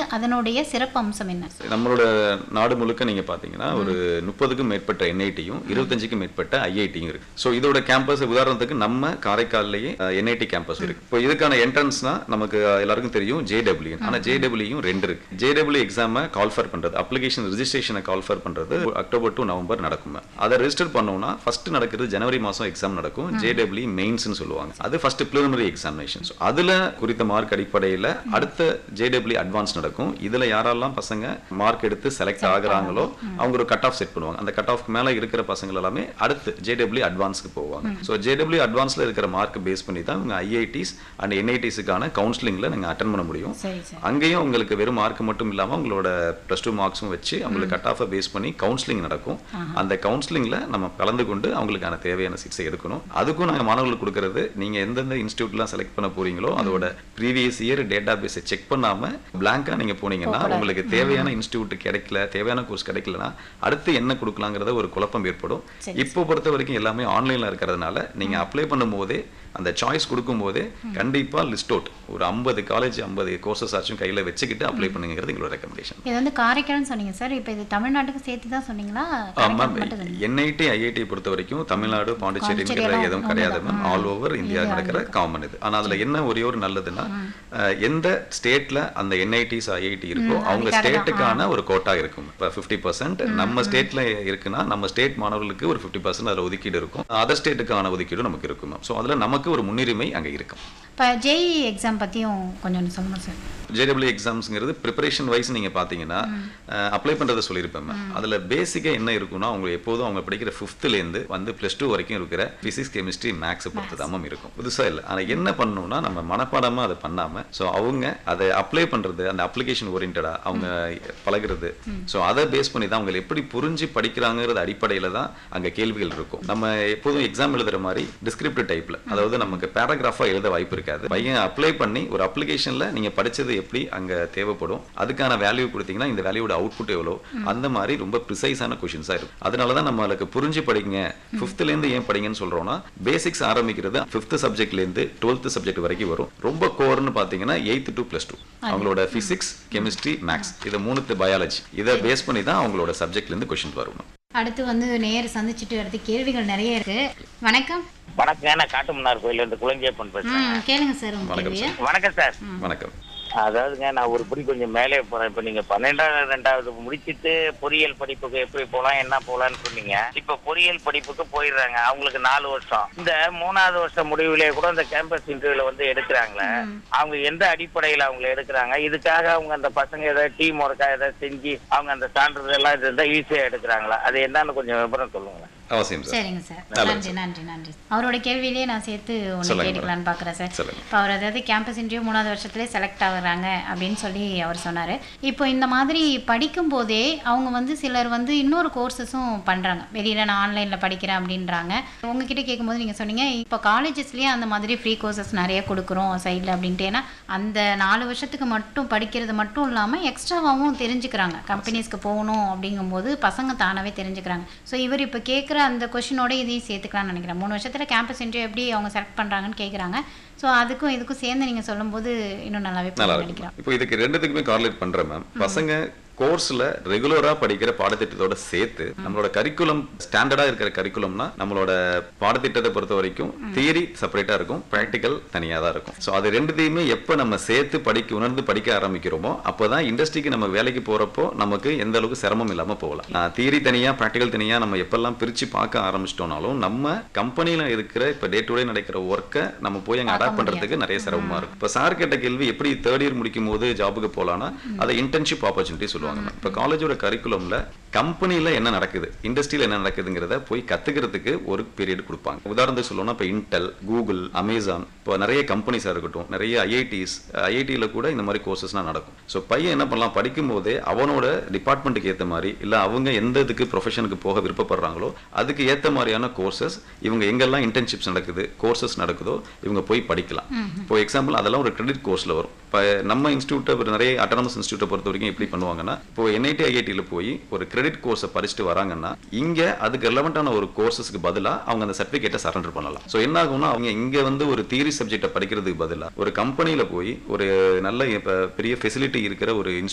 அதனுடைய சிறப்பு அம்சம் என்ன நம்மளோட நாடு முழுக்க நீங்க பாத்தீங்கன்னா ஒரு முப்பதுக்கும் மேற்பட்ட என்ஐடியும் இருபத்தஞ்சுக்கும் மேற்பட்ட ஐஐடியும் இருக்கு ஸோ இதோட கேம்பஸ் உதாரணத்துக்கு நம்ம காரைக்கால்லேயே என்ஐடி கேம்பஸ் இருக்கு இப்போ இதுக்கான என்ட்ரன்ஸ்னா நமக்கு அஹ், எல்லாருக்கும் தெரியும் ஜேடபிள்யூ ஆனா ஜேடபிள்யூ ரெண்டு இருக்கு ஜேடபிள்யூ எக்ஸாமை கால்ஃபர் பண்றது அப்ளிகேஷன் ரிஜிஸ்ட்ரேஷனை கால்ஃபர் பண்றது அக்டோபர் டு நவம்பர் நடக்கும் அதை ரெஜிஸ்டர் பண்ணோம்னா ஃபர்ஸ்ட் நடக்கிறது ஜனவரி மாசம் எக்ஸாம் நடக்கும் ஜேடபிள்யூ மெயின்ஸ்னு சொல்லுவாங்க அது ஃபர்ஸ்ட் preliminary எக்ஸாமினேஷன் அதுல குறித்த மார்க் அடிப்படையில அடுத்த ஜேடபிள்யூ அட்வான்ஸ் நடக்கும் இதுல யாரெல்லாம் பசங்க மார்க் எடுத்து செலக்ட் ஆகுறாங்களோ அவங்க ஒரு கட் ஆஃப் செட் பண்ணுவாங்க அந்த கட் ஆஃப் மேல இருக்கிற பசங்க எல்லாமே அடுத்து ஜேடபிள்யூ அட்வான்ஸ்க்கு போவாங்க ஸோ ஜேடபிள்யூ அட்வான்ஸ்ல இருக்கிற மார்க் பேஸ் பண்ணி தான் உங்க ஐஐடிஸ் அண்ட் என்ஐடிஸுக்கான கவுன்சிலிங்ல நீங்க அட்டன் பண்ண முடியும் சரி சார் அங்கேயும் உங்களுக்கு வெறும் மார்க் மட்டும் இல்லாம உங்களோட ப்ளஸ் டூ மார்க்ஸும் வச்சு அவங்களுக்கு கட் ஆஃபை பேஸ் பண்ணி கவுன்சிலிங் நடக்கும் அந்த கவுன்சிலிங்ல நம்ம கலந்து கொண்டு அவங்களுக்கான தேவையான சிகிச்சை எடுக்கணும் அதுக்கும் நாங்க மாணவர்களுக்கு கொடுக்கறது நீங்க எந்தெந்த இன்ஸ்டியூட்லாம் செலக்ட் பண்ண போறீங்களோ அதோட ப்ரீவியஸ் இயர் டேட்டா பேஸை செக் பண்ணாம பிளாங்கா நீங்க போனீங்கன்னா உங்களுக்கு தேவையான இன்ஸ்டியூட் கிடைக்கல தேவையான கோர்ஸ் கிடைக்கலனா அடுத்து என்ன கொடுக்கலாங்கிறத ஒரு குழப்பம் ஏற்படும் சரி. இப்போ பொறுத்த வரைக்கும் எல்லாமே ஆன்லைன்ல இருக்கிறதுனால நீங்க அப்ளை பண்ணும்போதே அந்த சாய்ஸ் கொடுக்கும்போதே கண்டிப்பா லிஸ்ட் அவுட் ஒரு ஐம்பது காலேஜ் ஐம்பது கோர்சஸ் ஆச்சும் கையில வச்சுக்கிட்டு அப்ளை பண்ணுங்கிறது எங்களோட ரெக்கமெண்டேஷன் இது வந்து காரைக்கால்னு சொன்னீங்க சார் இப்போ இது தமிழ்நாட்டுக்கு சேர்த்து தான் சொன்னீங்களா காரைக்கால் மட்டும் தானே? என்ஐடி ஐஐடி பொறுத்த வரைக்கும் தமிழ்நாடு பாண்டிச்சேரிங்கிற பாண்டிச்சேரி எதுவும் எல்லாம் கிடையாது மேம் ஒண்ணுதான். ஆல் ஓவர் இந்தியா நடக்கிற காமன் இது ஆனா அதுல என்ன ஒரே ஒரு நல்லதுன்னா அஹ், எந்த ஸ்டேட்ல அந்த என்ஐடிஸ் ஐஐடி இருக்கோ அவங்க அதுக்காக தான். ஸ்டேட்டுக்கான ஒரு கோட்டா இருக்கும் இப்போ ஃபிஃப்டி பர்சன்ட் நம்ம ஸ்டேட்ல இருக்குன்னா நம்ம ஸ்டேட் மாணவர்களுக்கு ஒரு ஃபிஃப்டி பர்சன்ட் அதில் ஒதுக்கீடு இருக்கும் அதர் ஸ்டேட்டுக்கான ஒதுக்கீடு நமக்கு இருக்கும் மேம் ஸோ அதுல நமக்கு ஒரு முன்னுரிமை அங்க இருக்கும் இப்போ ஜேஇ எக்ஸாம் பற்றியும் கொஞ்சம் சொல்லுங்கள் சார் ஜேடபிள்யூ எக்ஸாம்ஸ்ங்கிறது ப்ரிப்பரேஷன் வைஸ் நீங்க பாத்தீங்கன்னா அப்ளை பண்றதை சொல்லியிருப்பேன் ma'am. அதுல பேசிக்கா என்ன இருக்கும்னா அவங்க எப்போதும் அவங்க படிக்கிற ஃபிஃப்த்ல இருந்து வந்து பிளஸ் டூ வரைக்கும் இருக்கிற பிசிக்ஸ் கெமிஸ்ட்ரி மேக்ஸ் பொறுத்து தான் மேம் இருக்கும் புதுசா இல்லை ஆனா என்ன பண்ணணும்னா நம்ம மனப்பாடமா அதை பண்ணாம ஸோ அவங்க அதை அப்ளை பண்றது அந்த அப்ளிகேஷன் ஓரியன்டா அவங்க பழகுறது ஸோ அதை பேஸ் பண்ணி தான் அவங்க எப்படி புரிஞ்சு படிக்கிறாங்கிறது அடிப்படையில தான் அங்க கேள்விகள் இருக்கும் நம்ம எப்போதும் எக்ஸாம் எழுதுற மாதிரி டிஸ்கிரிப்டிவ் டைப்ல அதாவது நமக்கு பேராகிராஃபா எழுத வாய்ப்பு இருக்காது பையன் அப்ளை பண்ணி ஒரு அப்ளிகேஷன்ல நீங்க படிச்சது எப்படி அங்க தேவைப்படும் அதுக்கான வேல்யூ கொடுத்தீங்கன்னா இந்த வேல்யூட அவுட்புட் எவ்வளோ அந்த மாதிரி ரொம்ப ப்ரிசைஸான கொஷின்ஸா இருக்கும் அதனால தான் நம்மளுக்கு புரிஞ்சு படிங்க ஃபிஃப்த்ல இருந்து ஏன் படிங்கன்னு சொல்றோம்னா பேசிக்ஸ் ஆரம்பிக்கிறது ஃபிஃப்த் சப்ஜெக்ட்ல இருந்து டுவெல்த் சப்ஜெக்ட் வரைக்கும் வரும் ரொம்ப கோர்னு பாத்தீங்கன்னா எயித்து டு பிளஸ் டூ அவங்களோட பிசிக்ஸ் கெமிஸ்ட்ரி மேக்ஸ் இது மூணுத்து பயாலஜி இதை பேஸ் பண்ணி தான் அவங்களோட சப்ஜெக்ட்ல இருந்து கொஷின் வரும் அடுத்து வந்து நேர் சந்திச்சுட்டு அடுத்து கேள்விகள் நிறைய இருக்கு வணக்கம் வணக்கம் நான் காட்டுமன்னார் கோயில இருந்து குழந்தையப்பன் பேசுறேன் ம் கேளுங்க சார் உங்க வணக்கம் கேள்வியை வணக்கம் சார் வணக்கம் அதாவதுங்க நான் ஒரு படி கொஞ்சம் மேலே போறேன் இப்ப நீங்க பன்னெண்டாவது ரெண்டாவது முடிச்சிட்டு பொறியியல் படிப்புக்கு எப்படி போலாம் என்ன போலாம்னு சொன்னீங்க இப்ப பொறியியல் படிப்புக்கு போயிடுறாங்க அவங்களுக்கு நாலு வருஷம் இந்த மூணாவது வருஷம் முடிவுலயே கூட இந்த கேம்பஸ் இன்டர்வியூல வந்து எடுக்கிறாங்களே அவங்க எந்த அடிப்படையில அவங்க எடுக்கிறாங்க இதுக்காக அவங்க அந்த பசங்க ஏதாவது டீம் ஒர்க்கா ஏதாவது செஞ்சு அவங்க அந்த சான்றிதழ் எல்லாம் இருந்தா ஈஸியா எடுக்கிறாங்களா அது என்னன்னு கொஞ்சம் விவரம் சொல்லுங்களேன் அவசியம் சார் சரிங்க சார் நல்லது நன்றி நன்றி நன்றி அவரோட கேள்வியிலேயே நான் சேர்த்து ஒன்று சொல்லுங்க கேட்டுக்கலான்னு பார்க்குறேன் சார் சொல்லுங்க. இப்போ அவர் அதாவது கேம்பஸ் இன்டர்வியூ மூணாவது வருஷத்துலேயே செலக்ட் ஆகுறாங்க அப்படின்னு சொல்லி அவர் சொன்னார் இப்போ இந்த மாதிரி படிக்கும் போதே அவங்க வந்து சிலர் வந்து இன்னொரு கோர்சஸும் பண்ணுறாங்க வெளியில் நான் ஆன்லைனில் படிக்கிறேன் அப்படின்றாங்க உங்ககிட்ட கேட்கும்போது நீங்கள் சொன்னீங்க இப்போ காலேஜஸ்லேயே அந்த மாதிரி ஃப்ரீ கோர்சஸ் நிறைய கொடுக்குறோம் சைடில் அப்படின்ட்டு ஏன்னா அந்த நாலு வருஷத்துக்கு மட்டும் படிக்கிறது மட்டும் இல்லாமல் எக்ஸ்ட்ராவாகவும் தெரிஞ்சுக்கிறாங்க கம்பெனிஸ்க்கு போகணும் அப்படிங்கும்போது பசங்க தானாகவே தெரிஞ்சுக்கிறாங்க ஸோ இவர் இப்போ கேட்குற அந்த கொஷினோட இதையும் சேர்த்துக்கலாம்னு நினைக்கிறேன் மூணு வருஷத்தில் கேம்பஸ் இன்டர்வியூ எப்படி அவங்க செலக்ட் பண்ணுறாங்கன்னு கேட்குறாங்க ஸோ அதுக்கும் இதுக்கும் சேர்ந்து நீங்கள் சொல்லும்போது இன்னும் நல்லாவே நல்லா புரியும் இருக்கும் நினைக்கிறேன் இப்போ இதுக்கு ரெண்டுத்துக்குமே கார்லேட் பண்றேன் மேம் பசங்க கோர்ஸ்ல ரெகுலரா படிக்கிற பாடத்திட்டத்தோட சேர்த்து நம்மளோட கரிக்குலம் ஸ்டாண்டர்டா இருக்கிற கரிக்குலம்னா நம்மளோட பாடத்திட்டத்தை பொறுத்த வரைக்கும் தியரி செப்பரேட்டா இருக்கும் ப்ராக்டிக்கல் தனியா தான் இருக்கும் ஸோ அது ரெண்டுத்தையுமே எப்போ நம்ம சேர்த்து படிக்க உணர்ந்து படிக்க ஆரம்பிக்கிறோமோ அப்பதான் இண்டஸ்ட்ரிக்கு நம்ம வேலைக்கு போறப்போ நமக்கு எந்த அளவுக்கு சிரமம் இல்லாம போகலாம் தியரி தனியா ப்ராக்டிக்கல் தனியா நம்ம எப்பெல்லாம் பிரிச்சு பார்க்க ஆரம்பிச்சிட்டோம்னாலும் நம்ம கம்பெனில இருக்கிற இப்போ டே டு டே நடக்கிற ஒர்க்கை நம்ம போய் அங்க அடாப்ட் பண்றதுக்கு நிறைய சிரமமா இருக்கும் இப்போ சார் கேட்ட கேள்வி எப்படி தேர்ட் இயர் முடிக்கும் போது ஜாபுக்கு போலாம்னா அதை இன்டர்ன்ஷிப் ஆப்பர்ச்சுனிட்டி சொல்லுவாங்க இப்போ காலேஜோட கரிக்குலம்ல கம்பெனில என்ன நடக்குது இண்டஸ்ட்ரியில என்ன நடக்குதுங்கிறத போய் கத்துக்கிறதுக்கு ஒரு பீரியட் கொடுப்பாங்க உதாரணத்துக்கு சொல்லணும்னா இப்போ இன்டெல் கூகுள் அமேசான் இப்போ நிறைய கம்பெனிஸாக இருக்கட்டும் நிறைய ஐஐடிஸ் ஐஐடியில் கூட இந்த மாதிரி கோர்சஸ்லாம் நடக்கும் ஸோ பையன் என்ன பண்ணலாம் படிக்கும் போதே அவனோட டிபார்ட்மெண்ட்டுக்கு ஏற்ற மாதிரி இல்லை அவங்க எந்த இதுக்கு ப்ரொஃபஷனுக்கு போக விருப்பப்படுறாங்களோ அதுக்கு ஏற்ற மாதிரியான கோர்சஸ் இவங்க எங்கெல்லாம் இன்டர்ன்ஷிப்ஸ் நடக்குது கோர்சஸ் நடக்குதோ இவங்க போய் படிக்கலாம் இப்போ எக்ஸாம்பிள் அதெல்லாம் ஒரு கிரெடிட் கோர்ஸில் வரும் இப்போ நம்ம இன்ஸ்டியூட்டை நிறைய அட்டானமஸ் இன்ஸ்டியூட்டை பொறுத்த வரைக்கும் எப்படி பண்ணுவாங்கன்னா இப்போ என்ஐடி ஐஐடியில் போய் ஒரு கிரெடிட் கோர்ஸை படிச்சுட்டு வராங்கன்னா இங்கே அதுக்கு ரெலவெண்ட்டான ஒரு கோர்சஸ்க்கு பதிலாக அவங்க அந்த சர்டிஃபிகேட்டை சரண்டர் பண்ணலாம் ஸோ என்ன ஆகும்னா அவங்க இங்கே வந்து ஒரு தியரி சப்ஜெக்டை படிக்கிறதுக்கு பதிலாக ஒரு கம்பெனியில் போய் ஒரு நல்ல இப்போ பெரிய ஃபெசிலிட்டி இருக்கிற ஒரு